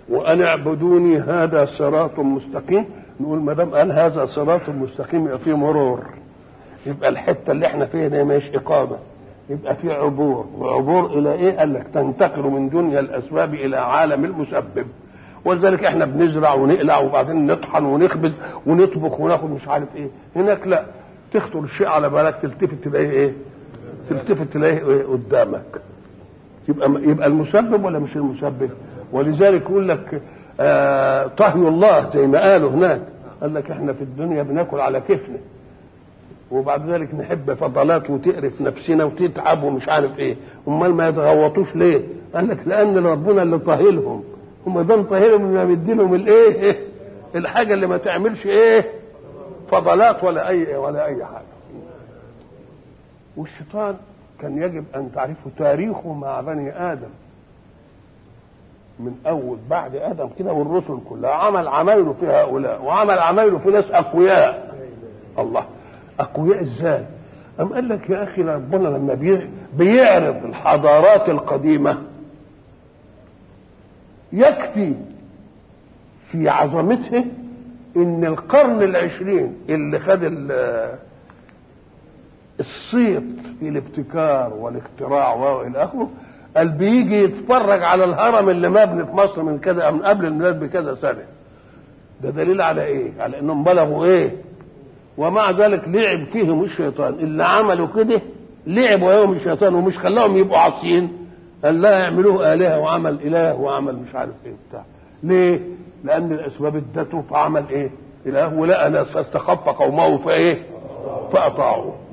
وان اعبدوني هذا صراط مستقيم نقول ما دام قال هذا صراط مستقيم يبقى فيه مرور يبقى الحته اللي احنا فيها دي مش اقامه يبقى في عبور وعبور الى ايه؟ قال لك تنتقل من دنيا الاسباب الى عالم المسبب ولذلك احنا بنزرع ونقلع وبعدين نطحن ونخبز ونطبخ وناخد مش عارف ايه هناك لا تخطر الشيء على بالك تلتفت تلاقيه ايه؟ تلتفت تلاقيه إيه قدامك يبقى يبقى المسبب ولا مش المسبب؟ ولذلك يقول لك آه طهي الله زي ما قالوا هناك قال لك احنا في الدنيا بناكل على كيفنا وبعد ذلك نحب فضلات وتقرف نفسنا وتتعب ومش عارف ايه امال ما يتغوطوش ليه قال لك لان ربنا اللي طاهلهم هم ده طاهلهم اللي مديلهم الايه الحاجه اللي ما تعملش ايه فضلات ولا اي ولا اي حاجه والشيطان كان يجب ان تعرفوا تاريخه مع بني ادم من اول بعد ادم كده والرسل كلها عمل عمايله في هؤلاء وعمل عمايله في ناس اقوياء الله اقوياء ازاي ام قال لك يا اخي ربنا لما بيعرض الحضارات القديمه يكفي في عظمته ان القرن العشرين اللي خد الصيت في الابتكار والاختراع والى اخره قال بيجي يتفرج على الهرم اللي مبني في مصر من كذا من قبل الميلاد بكذا سنه ده دليل على ايه؟ على انهم بلغوا ايه؟ ومع ذلك لعب فيهم الشيطان اللي عملوا كده لعب ويوم الشيطان ومش خلاهم يبقوا عاصيين قال لا يعملوه آلهة وعمل إله وعمل مش عارف ايه بتاع ليه؟ لأن الأسباب ادته فعمل ايه؟ إله ولقى ناس فاستخف قومه فايه؟ فأطاعوه